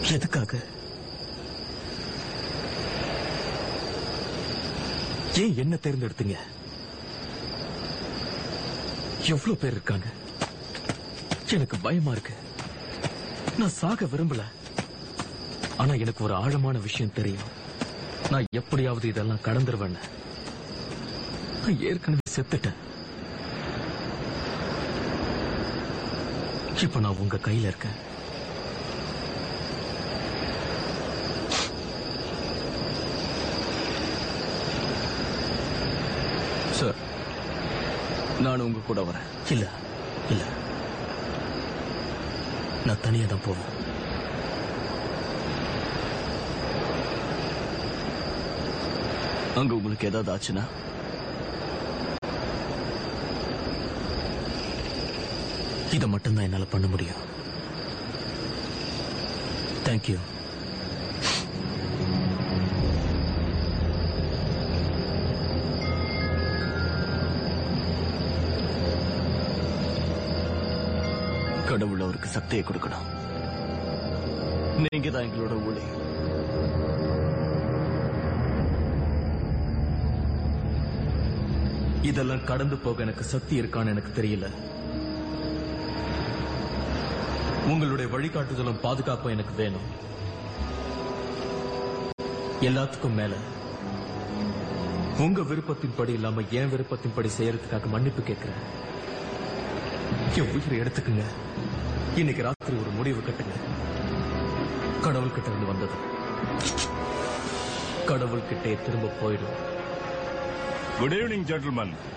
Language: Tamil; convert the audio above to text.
எதுக்காக ஏன் என்ன தேர்ந்தெடுத்தீங்க எவ்வளவு பேர் இருக்காங்க எனக்கு பயமா இருக்கு நான் சாக விரும்பல ஆனா எனக்கு ஒரு ஆழமான விஷயம் தெரியும் நான் எப்படியாவது இதெல்லாம் கடந்துருவேன் நான் ஏற்கனவே செத்துட்டேன் இப்ப நான் உங்க கையில இருக்கேன் சார் நான் உங்க கூட வரேன் இல்ல இல்ல நான் தனியா தான் போவேன் அங்க உங்களுக்கு ஏதாவது ஆச்சுன்னா இதை மட்டும்தான் என்னால பண்ண முடியும் தேங்க்யூ கடவுள் அவருக்கு சக்தியை கொடுக்கணும் நீங்க தான் எங்களோட ஊழி இதெல்லாம் கடந்து போக எனக்கு சக்தி இருக்கான்னு எனக்கு தெரியல உங்களுடைய வழிகாட்டுதலும் பாதுகாப்பும் எனக்கு வேணும் எல்லாத்துக்கும் மேல உங்க விருப்பத்தின்படி இல்லாம என் விருப்பத்தின்படி செய்யறதுக்காக மன்னிப்பு கேட்கிறேன் என் உயிரை எடுத்துக்குங்க இன்னைக்கு ராத்திரி ஒரு முடிவு கட்டுங்க கடவுள் கிட்ட இருந்து வந்தது கடவுள் கிட்டே திரும்ப போயிடும் குட் ஈவினிங் ஜென்டில்மேன்